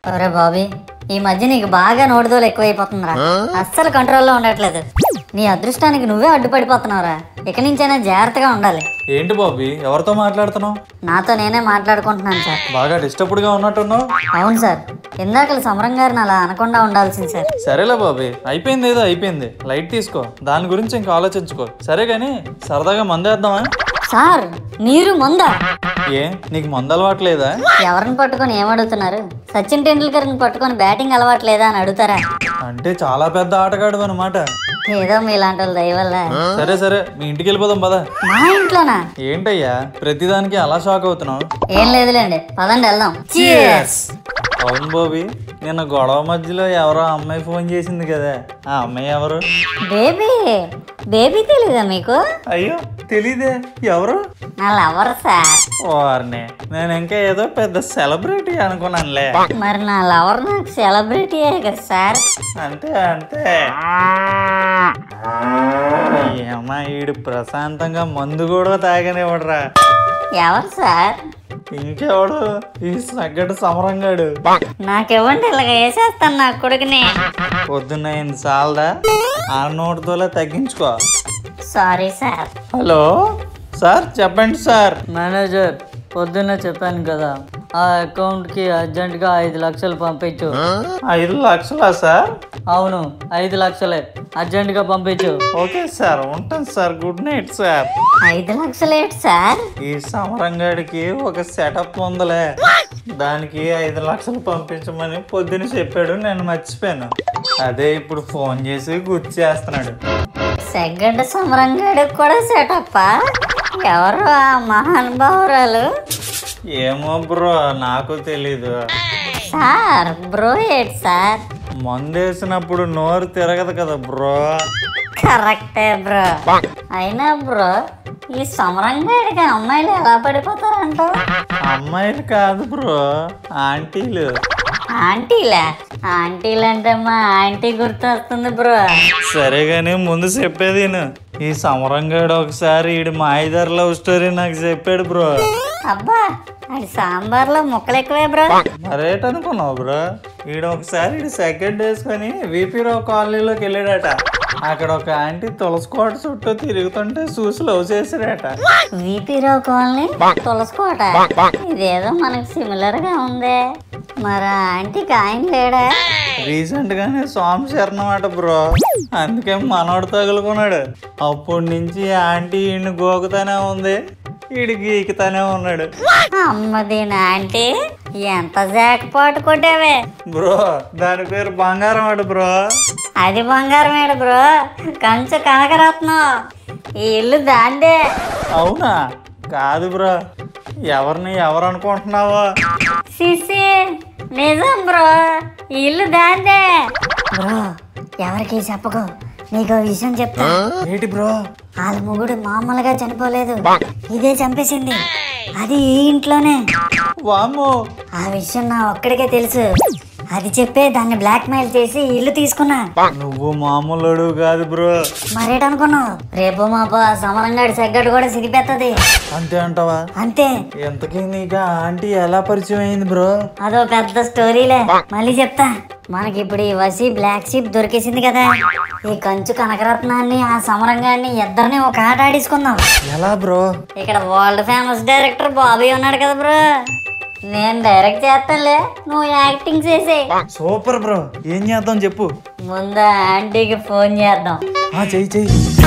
ఒరే బాబీ ఈ మధ్య నీకు బాగా నోటిదోలు ఎక్కువైపోతుందిరా అస్సలు కంట్రోల్లో ఉండట్లేదు నీ అదృష్టానికి నువ్వే అడ్డుపడిపోతున్నావురా ఇక నుంచైనా జాగ్రత్తగా ఉండాలి ఏంటి బాబీ ఎవరితో మాట్లాడుతున్నావు నాతో నేనే మాట్లాడుకుంటున్నాను సార్ బాగా డిస్టర్బ్డ్గా ఉన్నట్టున్నావు అవును సార్ ఇందాకల సమరం గారిని అలా అనకుండా ఉండాల్సింది సార్ సరేలే బాబీ అయిపోయింది ఏదో అయిపోయింది లైట్ తీసుకో దాని గురించి ఇంకా ఆలోచించుకో సరే కానీ సరదాగా మందేద్దామా సార్ నీరు మందా ఏ నీకు మందు అలవాట్లేదా ఎవరిని పట్టుకొని ఏమడుగుతున్నారు సచిన్ టెండూల్కర్ని పట్టుకొని బ్యాటింగ్ అలవాట్లేదా అని అడుగుతారా అంటే చాలా పెద్ద ఆటగాడు అనమాట ఏదో మీలాంటి వాళ్ళ దయ వల్ల సరే సరే మీ ఇంటికి వెళ్ళిపోదాం పదా మా ఇంట్లోనా ఏంటయ్యా ప్రతిదానికి అలా షాక్ అవుతున్నావు ఏం లేదులేండి పదండి వెళ్దాం అవును బాబీ నిన్న గొడవ మధ్యలో ఎవరో అమ్మాయి ఫోన్ చేసింది కదా ఆ అమ్మాయి ఎవరు బేబీ బేబీ తెలీదా మీకు అయ్యో తెలీదే ఎవరు నా లవర్ సార్ వారిని నేను ఇంకా ఏదో పెద్ద సెలబ్రిటీ అనుకున్నానులే మరి నా లవర్ నాకు సెలబ్రిటీయే కదా సార్ అంతే అంతే ఏమ్మా ఈడు ప్రశాంతంగా మందు కూడా తాగనివ్వడరా ఎవరు సార్ ఇంకెవడు ఈ సగ్గటు సమరంగాడు నాకివ్వండి ఇలాగ వేసేస్తాను నా కొడుకుని పొద్దున్న అయింది చాలదా ఆ నోటితోలే తగ్గించుకో సారీ సార్ హలో సార్ చెప్పండి సార్ మేనేజర్ పొద్దున్న చెప్పాను కదా ఆ అకౌంట్కి అర్జెంటుగా ఐదు లక్షలు పంపించు ఐదు లక్షలా సార్ అవును ఐదు లక్షలే అర్జెంటుగా పంపించు ఓకే సార్ ఉంటాను సార్ గుడ్ నైట్ సార్ ఐదు లక్షలు ఏంటి సార్ ఈ సమరంగాడికి ఒక సెటప్ ఉందిలే దానికి ఐదు లక్షలు పంపించమని పొద్దున చెప్పాడు నేను మర్చిపోయాను అదే ఇప్పుడు ఫోన్ చేసి గుర్తు చేస్తున్నాడు సెగడ్డ సమరంగాడికి కూడా సెటప్పా ఎవరు ఆ మహానుభావురాలు ఏమో బ్రో నాకు తెలీదు సార్ బ్రో ఏంటి సార్ మందేసినప్పుడు నోరు తిరగదు కదా బ్రో కరెక్టే బ్రో అయినా బ్రో ఈ సమరంగాడికి అమ్మాయిలు ఎలా పడిపోతారంటావు అమ్మాయిలు కాదు బ్రో ఆంటీలు ఆంటీలా ఆంటీలు అంటే మా ఆంటీ గుర్తొస్తుంది బ్రో సరే కానీ ముందు చెప్పేది విను. ఈ సమరంగాడు ఒకసారి ఈడు మాయిదార్ లవ్ స్టోరీ నాకు చెప్పాడు బ్రో అబ్బా అది సాంబార్లో ముక్కలు ఎక్కువే బ్రో మరేటనుకున్నావు బ్రో ఈడు ఒకసారి ఈడు సెకండ్ వేసుకొని వీపీ రావు కాలనీలోకి వెళ్ళాడట అక్కడ ఒక ఆంటీ తులసికోట చుట్టూ తిరుగుతుంటే చూసి లవ్ చేశాడట వీపీ రావు కాలనీ తులసుకోట ఇదేదో మనకు సిమిలర్ గా ఉందే మరి ఆ ఆంటీకి ఆయన లేడా రీసెంట్ గానే స్వామి శరణమాట బ్రో అందుకే మనోడు తగులుకున్నాడు అప్పటి నుంచి ఆ ఆంటీ ఈయన్ని గోకుతానే ఉంది ఈడు గీకుతానే ఉన్నాడు అమ్మ దీని ఆంటీ ఎంత జాకపాటు కొట్టావే బ్రో దాని పేరు బంగారం అడు బ్రో అది బంగారం ఏడు బ్రో కంచు కనకరత్నం ఈ ఇల్లు దాందే అవునా కాదు బ్రో ఎవరిని ఎవరు అనుకుంటున్నావో సిసి నిజం బ్రో ఈ ఇల్లు దాందే బ్రో ఎవరికి చెప్పకు నీకు విషయం చెప్తా ఏంటి బ్రో వాళ్ళ మొగుడు మామూలుగా చనిపోలేదు ఇదే చంపేసింది అది ఈ ఇంట్లోనే వామ్మో ఆ విషయం నా ఒక్కడికే తెలుసు అది చెప్పే దాన్ని బ్లాక్ మెయిల్ చేసి ఇల్లు తీసుకున్నా నువ్వు మామూలుడు కాదు బ్రో మరేటనుకున్నావు రేపు మాపు ఆ సమరంగాడి సెగ్గట్టు కూడా సిరిపెత్తది అంతే అంటావా అంతే ఎంతకీ నీకు ఆ ఆంటీ ఎలా పరిచయం అయింది బ్రో అదో పెద్ద స్టోరీలే మళ్ళీ చెప్తా మనకి ఇప్పుడు ఈ వసి బ్లాక్ షీప్ దొరికేసింది కదా ఈ కంచు కనకరత్నాన్ని ఆ సమరంగాన్ని ఇద్దరిని ఒక ఆట ఆడించుకుందాం ఎలా బ్రో ఇక్కడ వరల్డ్ ఫేమస్ డైరెక్టర్ బాబీ ఉన్నాడు కదా బ్రో నేను డైరెక్ట్ చేస్తానులే నువ్వు యాక్టింగ్ చేసే సూపర్ బ్రో ఏం చేద్దాం చెప్పు ముందు ఆంటీకి ఫోన్ చేద్దాం ఆ చెయ్యి చెయ్యి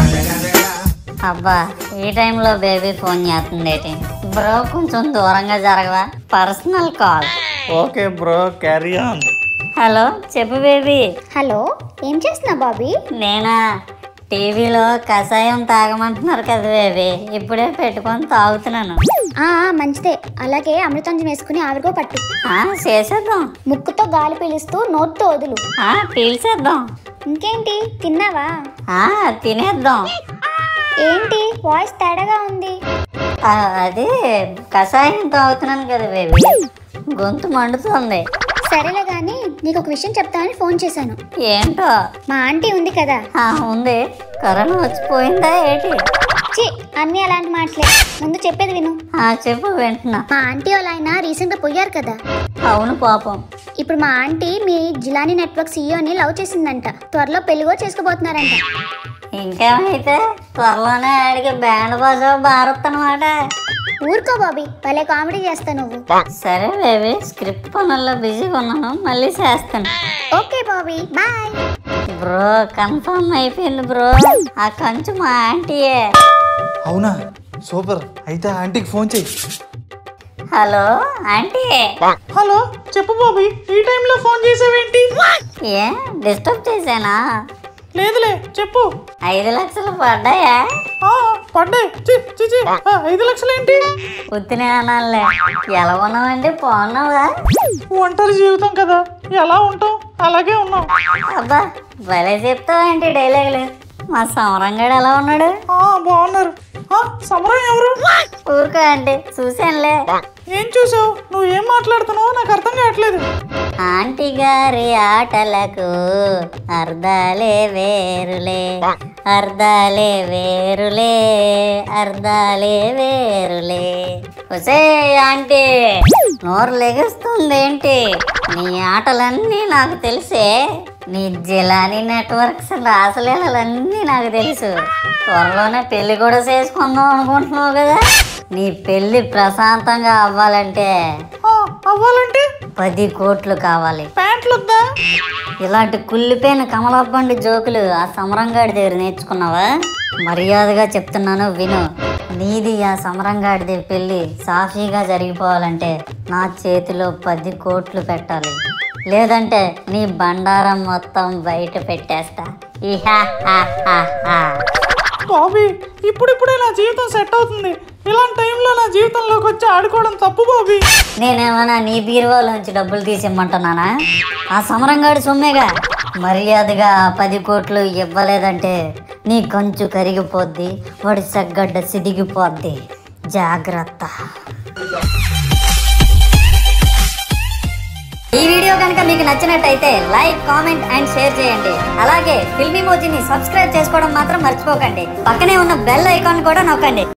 అబ్బా ఈ టైంలో బేబీ ఫోన్ చేస్తుంది ఏంటి బ్రో కొంచెం దూరంగా జరగవా personal call okay bro carry on hello చెప్పు బేబీ హలో ఏం చేస్తున్నావు బాబీ నేనా టీవీలో కషాయం తాగమంటున్నారు కదా బేబీ ఇప్పుడే పెట్టుకొని తాగుతున్నాను ఆ ఆ, మంచిదే అలాగే అమృతాంజనం వేసుకుని ఆవిరిగో పట్టు ఆ, చేసేద్దాం ముక్కుతో గాలి పీలుస్తూ నోట్తో వదులు ఆ, పీల్చేద్దాం ఇంకేంటి తిన్నావా ఆ, తినేద్దాం ఏంటి వాయిస్ తేడాగా ఉంది ఆ, అది కషాయం తాగుతున్నాను కదా బేబీ గొంతు మండుతుంది సరేలే గాని నీకు ఒక విషయం చెప్తానని ఫోన్ చేశాను ఏంటో మా ఆంటీ ఉంది కదా ఆ, ఉంది కరోనా వచ్చిపోయిందా ఏంటి చి అన్నీ అలాంటి మాటలే ముందు చెప్పేది విను ఆ, చెప్పు వింటున్నా మా ఆంటీ వాళ్ళ ఆయన రీసెంట్ గా పోయారు కదా అవును పాపం ఇప్పుడు మా ఆంటీ మీ జిలానీ నెట్వర్క్ సీఈఓని లవ్ చేసిందంట త్వరలో పెళ్లి కూడా చేసుకోబోతున్నారంట ఇంకేమైతే త్వరలోనే ఆడికి బ్యాండ్ బాజా భారత్ అనమాట ఊరుకో బాబీ భలే కామెడీ చేస్తా నువ్వు సరే బేబీ స్క్రిప్ట్ పనుల్లో బిజీగా ఉన్నాను మళ్ళీ చేస్తాను okay Bobby bye bro confirm అయిపోయింది బ్రో ఆ కంచు మా ఆంటీయే అవునా సూపర్ అయితే ఆంటీకి ఫోన్ చెయ్యి హలో ఆంటీ హలో చెప్పు బాబీ ఈ టైంలో ఫోన్ చేసావేంటి ఏ డిస్టర్బ్ చేశానా లేదులే చెప్పు ఐదు లక్షలు పడ్డాయా ఆ, పడ్డాయి చి, చి, చి. ఆ, ఐదు లక్షలేంటి ఉత్తినే అనాలే ఎలా ఉన్నావండి బాగున్నావా ఒంటరి జీవితం కదా ఎలా ఉంటాం అలాగే ఉన్నాం అబ్బా భలే చెప్తావేంటి డైలాగులు మా సమరంగాడు ఎలా ఉన్నాడు ఆ, బాగున్నారు ఆ, సమరం ఎవరు ఊరుకో అండి చూశానులే ఏం చూసావు నువ్వు ఏం మాట్లాడుతున్నావో నాకు అర్థం కావట్లేదు ఆంటీ గారి ఆటలకు అర్ధాలే వేరులే అర్ధాలే వేరులే అర్ధాలే వేరులే ఒసే ఆంటీ నోరు లెగుస్తుందేంటి నీ ఆటలన్నీ నాకు తెలిసే నీ జిలానీ నెట్వర్క్స్ రాసలీలన్నీ నాకు తెలుసు త్వరలోనే పెళ్లి కూడా చేసుకుందాం అనుకుంటున్నావు కదా నీ పెళ్లి ప్రశాంతంగా అవ్వాలంటే ఆ, అవ్వాలంటే పది కోట్లు కావాలి ప్యాంట్లు వద్దా ఇలాంటి కుళ్ళిపోయిన కమలప్పండి జోకులు ఆ సమరంగాడి దగ్గర నేర్చుకున్నావా మర్యాదగా చెప్తున్నాను విను నీది ఆ సమరంగాడిది పెళ్ళి సాఫీగా జరిగిపోవాలంటే నా చేతిలో పది కోట్లు పెట్టాలి లేదంటే నీ బండారం మొత్తం బయట పెట్టేస్తా ఇహా హా హా హా. బాబీ ఇప్పుడిప్పుడే నా జీవితం సెట్ అవుతుంది ఇలాంటి టైంలో నా జీవితంలోకి వచ్చి ఆడుకోవడం తప్పు బాబీ నేనేమన్నా నీ బీరువాలోంచి డబ్బులు తీసిమ్మంటున్నానా ఆ సమరంగాడి సొమ్మేగా మర్యాదగా ఆ పది కోట్లు ఇవ్వలేదంటే నీ కంచు కరిగిపోద్ది వాడి సగ్గడ్డ సిదిగిపోద్ది జాగ్రత్త ఈ వీడియో కనుక మీకు నచ్చినట్టయితే లైక్ కామెంట్ అండ్ షేర్ చేయండి అలాగే ఫిల్మీ మోజీని సబ్స్క్రైబ్ చేసుకోవడం మాత్రం మర్చిపోకండి పక్కనే ఉన్న బెల్ ఐకాన్ కూడా నొక్కండి